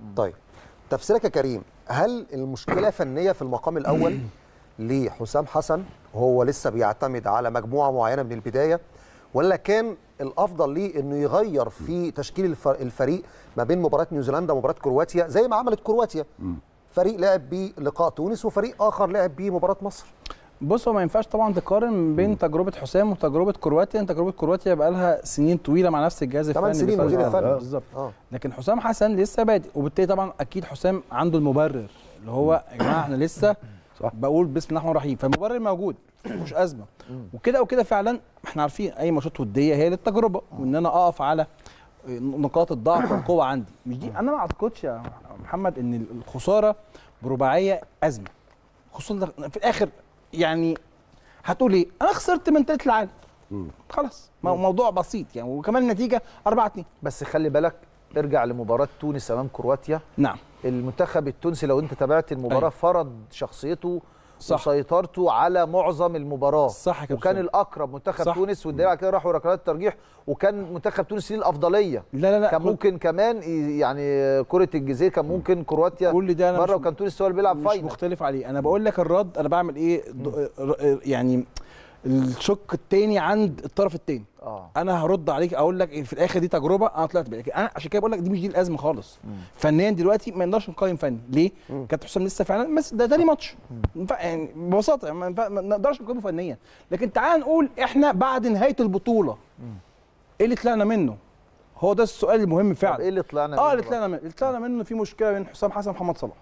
طيب تفسيرك يا كريم هل المشكله فنيه في المقام الاول لحسام حسن وهو لسه بيعتمد على مجموعه معينه من البدايه ولا كان الافضل ليه انه يغير في تشكيل الف- الفريق ما بين مباراه نيوزيلندا ومباراه كرواتيا زي ما عملت كرواتيا فريق لعب بيه لقاء تونس وفريق اخر لعب بيه مباراه مصر بص هو ما ينفعش طبعا تقارن بين تجربه حسام وتجربه كرواتيا لأن تجربه كرواتيا بقى لها سنين طويله مع نفس الجهاز ثمان الفني سنين بيفرق. مدير آه، الفني. بالظبط اه لكن حسام حسن لسه بادئ وبالتالي طبعا اكيد حسام عنده المبرر اللي هو يا جماعه احنا لسه صح. بقول بسم الله الرحمن الرحيم فالمبرر موجود مش ازمه وكده وكده فعلا احنا عارفين اي ماتشات وديه هي للتجربه وان انا اقف على نقاط الضعف والقوه عندي مش دي انا ما اعتقدش يا محمد ان الخساره برباعيه ازمه خصوصا في الاخر يعني هتقول ايه انا خسرت من تالت العالم خلاص مو- موضوع بسيط يعني وكمان النتيجه 4 2 بس خلي بالك ارجع لمباراه تونس امام كرواتيا نعم المنتخب التونسي لو انت تابعت المباراه أيوة. فرض شخصيته صح. وسيطرته على معظم المباراه صح يا كابتن وكان سامي. الاقرب منتخب صح. تونس والدليل على كده راحوا ركلات الترجيح وكان منتخب تونس ليه الافضليه لا لا لا كان كل- ممكن كمان ي- يعني كره الجزير كان ممكن كرواتيا كل ده انا بره مش- وكان تونس هو اللي بيلعب مش فاينل مختلف عليه انا بقول لك الرد انا بعمل ايه د- ر- يعني الشق التاني عند الطرف التاني اه انا هرد عليك اقول لك إيه في الاخر دي تجربه انا طلعت بيها لكن انا عشان كده بقول لك دي مش دي الازمه خالص فنيا دلوقتي ما نقدرش نقيم فني ليه كابتن حسام لسه فعلا بس ده تاني ماتش ينفع- يعني ببساطه يعني ما ينفع- ما نقدرش نقيمه فنيا لكن تعال نقول احنا بعد نهايه البطوله ايه اللي طلعنا منه هو ده السؤال المهم طب فعلا ايه اللي طلعنا اه منه اللي بقى؟ طلعنا منه اللي طلعنا منه في مشكله بين حسام حسن ومحمد صلاح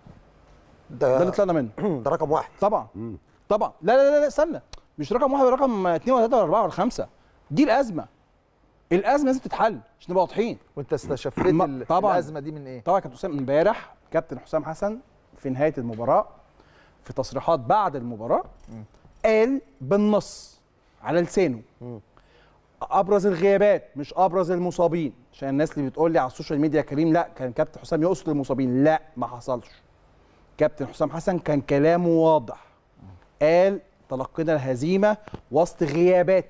ده ده اللي طلعنا منه ده رقم واحد طبعا طبعا لا لا لا لا استنى مش رقم واحد ولا رقم اثنين ولا ثلاثه ولا اربعه ولا خمسه دي الازمه الازمه لازم تتحل عشان نبقى واضحين وانت استشفيت ما- ال- طبعاً. الازمه دي من ايه طبعا كابتن حسام امبارح كابتن حسام حسن في نهايه المباراه في تصريحات بعد المباراه قال بالنص على لسانه ابرز الغيابات مش ابرز المصابين عشان الناس اللي بتقول لي على السوشيال ميديا يا كريم لا كان كابتن حسام يقصد المصابين لا ما حصلش كابتن حسام حسن كان كلامه واضح قال تلقينا الهزيمه وسط غيابات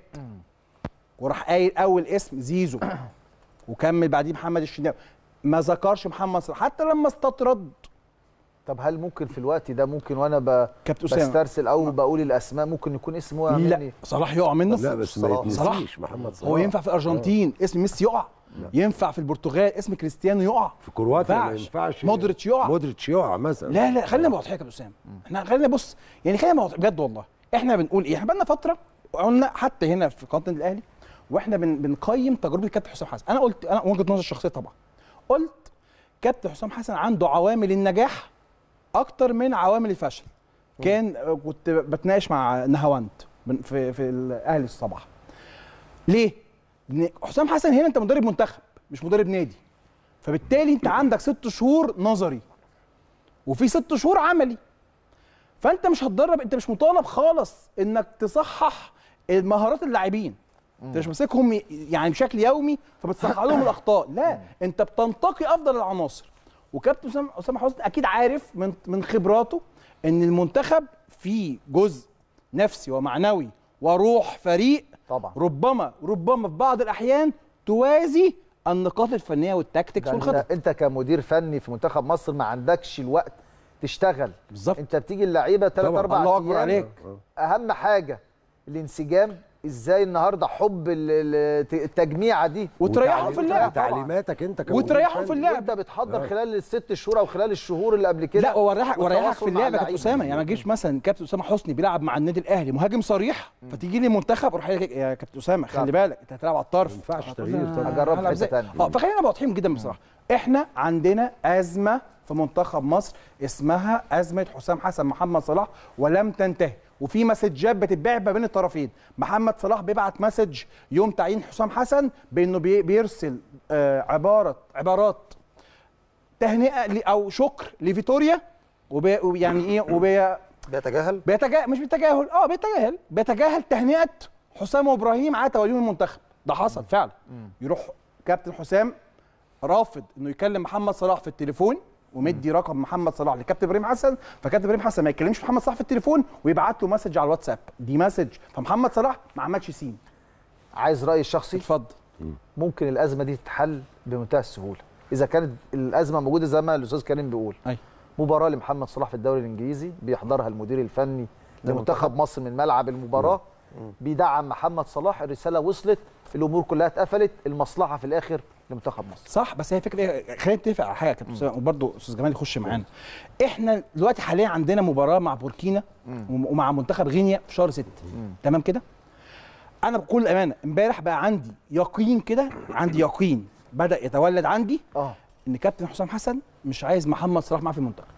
وراح قايل اول اسم زيزو وكمل بعديه محمد الشناوي ما ذكرش محمد صلاح حتى لما استطرد طب هل ممكن في الوقت ده ممكن وانا ب... كابتن اسامه بسترسل او بقول الاسماء ممكن يكون اسمه وقع لا مني صلاح يقع منه لا بس ما صلاح. يتنسيش محمد صلاح هو ينفع في الارجنتين اسم ميسي يقع ينفع في البرتغال اسم كريستيانو يقع في كرواتيا ما ينفعش. ينفعش مودريتش يقع. مودريتش يقع مثلا لا لا خلينا واضحين يا كابتن اسامه احنا خلينا بص يعني خلينا واضح- بجد والله احنا بنقول ايه احنا بقالنا فتره قلنا حتى هنا في قناه النادي الاهلي واحنا بن بنقيم تجربه كابتن حسام حسن انا قلت انا وجهه نظري الشخصيه طبعا قلت كابتن حسام حسن عنده عوامل النجاح اكتر من عوامل الفشل كان آه، كنت بتناقش مع نهاوند بن- في في الاهلي الصباح ليه؟ لان حسام حسن هنا انت مدرب منتخب مش مدرب نادي فبالتالي انت عندك ست شهور نظري وفي ست شهور عملي فانت مش هتدرب انت مش مطالب خالص انك تصحح مهارات اللاعبين انت مش ماسكهم ي- يعني بشكل يومي فبتصحح لهم الاخطاء لا انت بتنتقي افضل العناصر وكابتن اسامه اسامه حسني اكيد عارف من من خبراته ان المنتخب فيه جزء نفسي ومعنوي وروح فريق طبعا ربما ربما في بعض الاحيان توازي النقاط الفنيه والتكتيكس ده والخطط انت, انت كمدير فني في منتخب مصر ما عندكش الوقت تشتغل بالظبط انت بتيجي اللعيبه ثلاث طبعاً. اربع الله اكبر أيام. عليك اهم حاجه الانسجام ازاي النهارده حب ال- ال- التجميعه دي وتريحهم في اللعب تعليماتك انت كمدير وتريحهم في فني. اللعب انت بتحضر خلال الست شهور او خلال الشهور اللي قبل كده لا ووريحك وريحك والتواصل في مع اللعب يا كابتن اللعيبة. اسامه يعني ما تجيش مثلا كابتن اسامه حسني بيلعب مع النادي الاهلي مهاجم صريح فتيجي لي منتخب اروح قايل لك يا كابتن اسامه خلي بالك انت هتلعب على الطرف ما ينفعش هتقول تغيير أنا طبعاً. هجرب في هلعب حتة إزاي؟ تانية. اه فخلينا نبقى واضحين جدا بصراحه احنا عندنا ازمه في منتخب مصر اسمها ازمه حسام حسن محمد صلاح ولم تنتهي وفي مسجات بتتباع ما بين الطرفين محمد صلاح بيبعت مسج يوم تعيين حسام حسن بانه بي- بيرسل آه عباره عبارات تهنئه ل- او شكر لفيتوريا وبي ويعني ايه وبي بيتجاهل بيتجاهل مش بيتجاهل اه بيتجاهل بيتجاهل تهنئه حسام وابراهيم على توليهم المنتخب ده حصل فعلا يروح كابتن حسام رافض انه يكلم محمد صلاح في التليفون ومدي رقم محمد صلاح لكابتن ابراهيم حسن فكابتن ابراهيم حسن ما يكلمش محمد صلاح في التليفون ويبعت له مسج على الواتساب دي مسج فمحمد صلاح ما عملش سين عايز رايي الشخصي اتفضل ممكن الازمه دي تتحل بمنتهى السهوله اذا كانت الازمه موجوده زي ما الاستاذ كريم بيقول أيوة. مباراه لمحمد صلاح في الدوري الانجليزي بيحضرها المدير الفني لمنتخب مصر من ملعب المباراه بيدعم محمد صلاح الرساله وصلت الامور كلها اتقفلت المصلحه في الاخر لمنتخب مصر صح بس هي فكره إيه؟ خلينا نتفق على حاجه يا كابتن أسامة، وبرضه استاذ جمال يخش معانا احنا دلوقتي حاليا عندنا مباراه مع بوركينا وم- ومع منتخب غينيا في شهر 6 تمام كده انا بكل امانه امبارح بقى عندي يقين كده عندي يقين بدا يتولد عندي اه ان كابتن حسام حسن مش عايز محمد صلاح معاه في المنتخب